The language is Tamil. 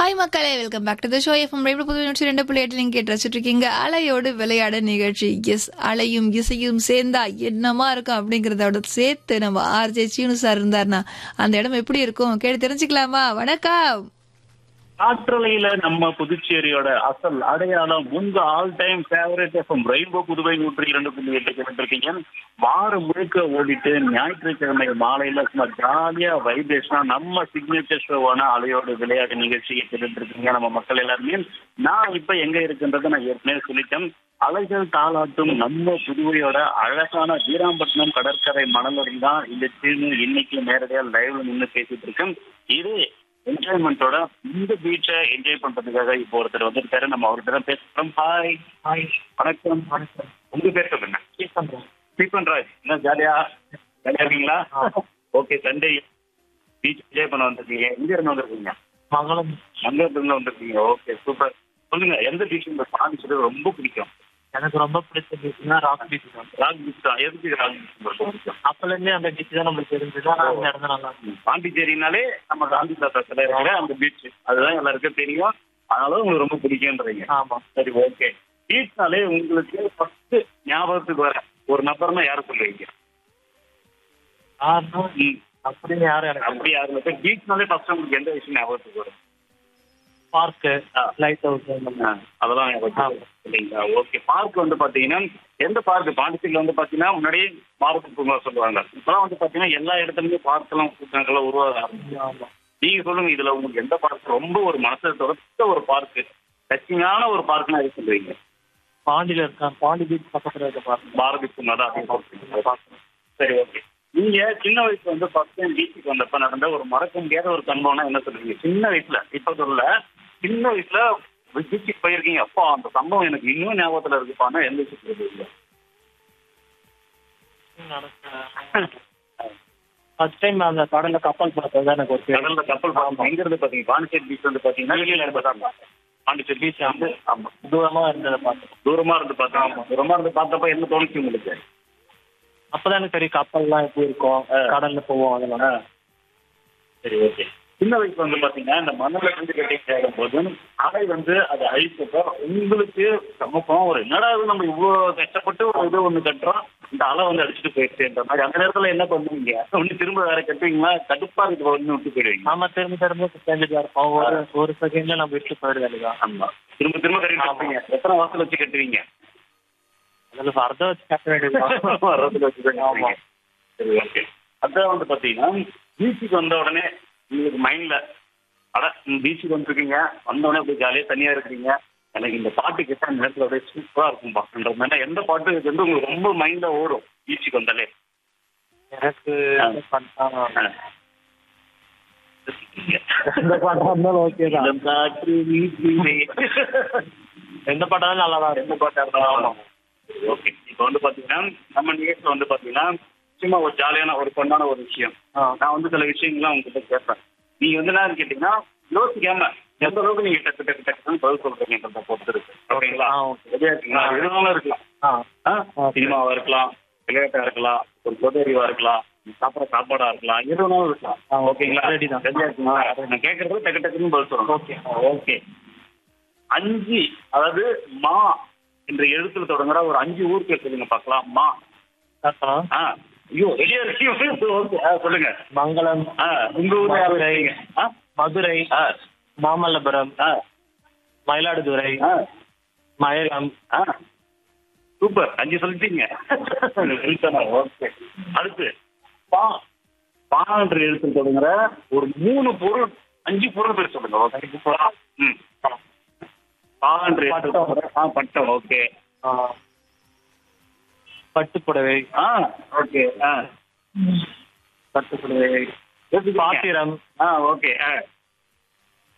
ஹாய் மக்களே welcome back to the show FM radio புது நூற்றி ரெண்டு புள்ளி எட்டு நீங்க கேட்டு ரசிச்சுட்டு இருக்கீங்க அலையோடு விளையாட நிகழ்ச்சி எஸ் அலையும் இசையும் சேர்ந்தா என்னமா இருக்கும் அப்படிங்கறதோட சேர்த்து நம்ம ஆர்ஜே சீனு சார் இருந்தாருன்னா அந்த இடம் எப்படி இருக்கும் கேட்டு தெரிஞ்சுக்கலாமா வணக்கம் காற்றலையில நம்ம புதுச்சேரியோட அசல் அடையாளம் உங்க all time favourite FM rainbow Puduvai நூற்றி இரண்டு புள்ளி எட்டு கேட்டிருக்கீங்க வாரம் முழுக்க ஓடிட்டு ஞாயிற்றுக்கிழமை மாலையில சும்மா ஜாலியா வைப்ரேஷனா நம்ம சிக்னேச்சர் ஷோவான அலையோட விளையாட்டு நிகழ்ச்சியை கேட்டுருக்கீங்க நம்ம மக்கள் எல்லாருமே நான் இப்ப எங்க இருக்குன்றதை நான் ஏற்கனவே சொல்லிட்டேன் அலைகள் தாளாட்டும் நம்ம புதுவையோட அழகான வீராம்பட்டினம் கடற்கரை மணலுடன் தான் இந்த சீனு இன்னைக்கு நேரடியா லைவ்ல நின்று பேசிட்டு இருக்கேன் இது என்ஜாய்மெண்ட்டோட இந்த பீச்சை என்ஜாய் பண்றதுக்காக இப்போ ஒருத்தர் வந்திருக்காரு நம்ம அவர்கிட்ட பேசுறோம் ஹாய் ஹாய் வணக்கம் வணக்கம் உங்க பேர் சொல்லுங்க ஸ்டீபன் ராஜ் என்ன ஜாலியா ஜாலியா இருக்கீங்களா ஓகே சண்டே பீச் என்ஜாய் பண்ண வந்திருக்கீங்க எங்க இருந்து வந்திருக்கீங்க மங்களம் மங்களத்துல இருந்து வந்திருக்கீங்க ஓகே சூப்பர் சொல்லுங்க எந்த பீச் உங்க பாண்டிச்சேரி ரொம்ப பிடிக்கும் எனக்கு ரொம்ப பிடிச்ச பீச்னா ராக் பீச் தான் ராக் பீச் தான் எதுக்கு ராக் பீச் ரொம்ப பிடிக்கும் அப்பல இருந்தே அந்த பீச் தான் நம்மளுக்கு தெரிஞ்சது ஆனா அந்த இடம் தான் நல்லா இருக்கும் பாண்டிச்சேரினாலே நம்ம காந்தி தாத்தா சிலை இருக்கிற அந்த பீச் அதுதான் எல்லாருக்கும் தெரியும் அதனால உங்களுக்கு ரொம்ப பிடிக்கும்ன்றீங்க ஆமா சரி ஓகே பீச்னாலே உங்களுக்கு ஃபர்ஸ்ட் ஞாபகத்துக்கு வர ஒரு நபர்னா யார சொல்லுவீங்க ஆனா ம். அப்படின்னு யாரும் எனக்கு அப்படி யாரு பீச்னாலே ஃபர்ஸ்ட் உங்களுக்கு எந்த விஷயம் ஞாபகத்துக்கு வரும் பார்க்கு ஆ. லைட் ஹவுஸ் அந்த மாதிரி. ஆ, அதெல்லாம் ஞாபகத்துக்கு வரும். இல்லைங்களா ஓகே பார்க் வந்து பாத்தீங்கன்னா எந்த பார்க் பாண்டிச்சேரியில வந்து பாத்தீங்கன்னா முன்னாடியே மாவட்ட பூங்கா சொல்லுவாங்க இப்பெல்லாம் வந்து பாத்தீங்கன்னா எல்லா இடத்துலயுமே பார்க் எல்லாம் கூட்டங்கள்லாம் உருவாக ஆரம்பிச்சு ஆமா நீங்க சொல்லுங்க இதுல உங்களுக்கு எந்த பார்க் ரொம்ப ஒரு மனசை தொடர்த்த ஒரு பார்க் டச்சிங்கான ஒரு பார்க்னா எது சொல்லுவீங்க பாண்டியில இருக்கேன் பாண்டி பீச் பக்கத்துல இருக்க பார்க்கு பாரதி பூங்கா தான் அப்படின்னு சொல்றீங்க. சரி ஓகே நீங்க சின்ன வயசுல வந்து ஃபர்ஸ்ட் டைம் பீச்சுக்கு வந்தப்ப நடந்த ஒரு மறக்க முடியாத ஒரு சம்பவம்னா என்ன சொல்றீங்க சின்ன வயசுல இப்ப சொல்லல சின்ன வயசுல பீச்சுக்கு போயிருக்கீங்க அப்பா அந்த சம்பவம் எனக்கு இன்னும் ஞாபகத்துல இருக்குப்பான்னா எந்த விஷயத்துல சொல்லுவீங்க ஃபர்ஸ்ட் டைம் அந்த கடல்ல கப்பல் பார்த்தது தான் எனக்கு ஒரு பேர். கடல்ல கப்பல் பாருங்க எங்க இருந்து பாத்தீங்க பாண்டிச்சேரி பீச் வந்து பாத்தீங்கன்னா வெளியில இருந்து பார்த்தாங்க பாண்டிச்சேரி பீச் வந்து ஆமா தூரமா இருந்ததை பார்த்தேன் தூரமா இருந்து பார்த்தாங்க தூரமா இருந்து பார்த்தப்ப என்ன தோணுச்சு உங்களுக்கு அப்பதான் எனக்கு தெரியும் கப்பல்லாம் எப்படி இருக்கும் ஆ. கடல்ல போவோம் அதெல்லாம் ஆ. சரி ஓகே சின்ன வயசுல வந்து பாத்தீங்கன்னா இந்த மண்ணில் இருந்து கட்டி சேரும் போது அலை வந்து அது அழிச்சப்ப உங்களுக்கு சமூகம் ஒரு என்னடா இது நம்ம இவ்வளவு கஷ்டப்பட்டு ஒரு இது ஒண்ணு கட்டுறோம் இந்த அலை வந்து அடிச்சுட்டு போயிடுச்சுன்ற மாதிரி அந்த நேரத்துல என்ன பண்ணுவீங்க ஒண்ணு திரும்ப வேற கட்டுவீங்களா கடுப்பா இருக்கு ஒண்ணு விட்டு போயிடுவீங்க ஆமா திரும்ப திரும்ப செஞ்சுட்டு இருப்போம் ஒரு ஒரு செகண்ட்ல நம்ம விட்டு போயிட வேண்டியதான் ஆமா திரும்ப திரும்ப கட்டிட்டு இருப்பீங்க எத்தனை வாசல் வச்சு கட்டுவீங்க அதுல வரத வச்சு கட்ட வேண்டியதுதான் வரதுல வச்சு தான் ஆமா. கட்டுவீங்க. சரி ஓகே அதான் வந்து பாத்தீங்கன்னா பீச்சுக்கு வந்த உடனே உங்களுக்கு மைண்ட்ல அட பீச்சுக்கு வந்துருக்கீங்க வந்த உடனே அப்படியே ஜாலியா தனியா இருக்கிறீங்க எனக்கு இந்த பாட்டு கேட்டா இந்த நேரத்துல அப்படியே சூப்பரா இருக்கும் பாக்குன்ற மாதிரி எந்த பாட்டு வந்து உங்களுக்கு ரொம்ப மைண்ட்ல ஓடும் பீச்சுக்கு வந்தாலே எனக்கு ஆ. என்ன பண்ணா ஆ. எந்த பாட்டா இருந்தாலும் ஓகே தான் இந்த காற்று வீசிலே. எந்த பாட்டாலும் நல்லா தான் எந்த பாட்டா இருந்தாலும் ஓகே இப்போ வந்து பாத்தீங்கன்னா நம்ம நிகழ்ச்சியில வந்து பாத்தீங்கன்னா சும்மா ஒரு ஜாலியான ஒரு பொண்ணான ஒரு விஷயம் ஆ. நான் வந்து சில விஷயங்கள்லாம் உங்ககிட்ட கேட்பேன் நீங்க வந்து என்ன கேட்டீங்கன்னா யோசிக்காம எந்த அளவுக்கு நீங்க டக்கு டக்கு டக்குன்னு பதில் சொல்றீங்கன்றத பொறுத்து இருக்கு ஓகேங்களா ஆ, okay. ரெடியா இருக்கீங்களா எதுனாலும் இருக்கலாம் ஆ ஆ? Okay. சினிமாவா இருக்கலாம் விளையாட்டா இருக்கலாம் ஒரு பொது அறிவா இருக்கலாம் நீ சாப்பிட்ற சாப்பாடா இருக்கலாம் எது வேணாலும் இருக்கலாம் ஆ, okay. ஓகேங்களா Ready தான். ரெடியா இருக்கீங்களா நான் கேட்கறது டக்கு டக்குன்னு பதில் சொல்லணும் Okay. ஓகே அஞ்சு அதாவது மா என்ற எழுத்துல தொடங்குற ஒரு அஞ்சு ஊர் பேர் சொல்லுங்க பார்க்கலாம் மா கரெக்டா ஆ ஐயோ ரெடியா இருக்கீங்க ஓகே ஆ, சொல்லுங்க மங்களம் ஆ உங்க ஊர்ல யார் மதுரை. இருக்கீங்க ஆ மதுரை ஆ மாமல்லபுரம் ஆ மயிலாடுதுறை ஆ மயிலம் ஆ சூப்பர் அஞ்சு சொல்லிட்டீங்க ஓகே அடுத்து பா பான்ற எழுத்து தொடங்குற ஒரு மூணு பொருள் அஞ்சு பொருள் பேர் சொல்லுங்க ஓகே ம் பான்ற எழுத்து பட்டம். தொடங்குற ஆ பட்டம் ஓகே ஆ, பட்டுப்புடவை ஆ ஓகே ஆ பட்டுப்புடவை பாத்திரம் ஆ ஓகே ஆ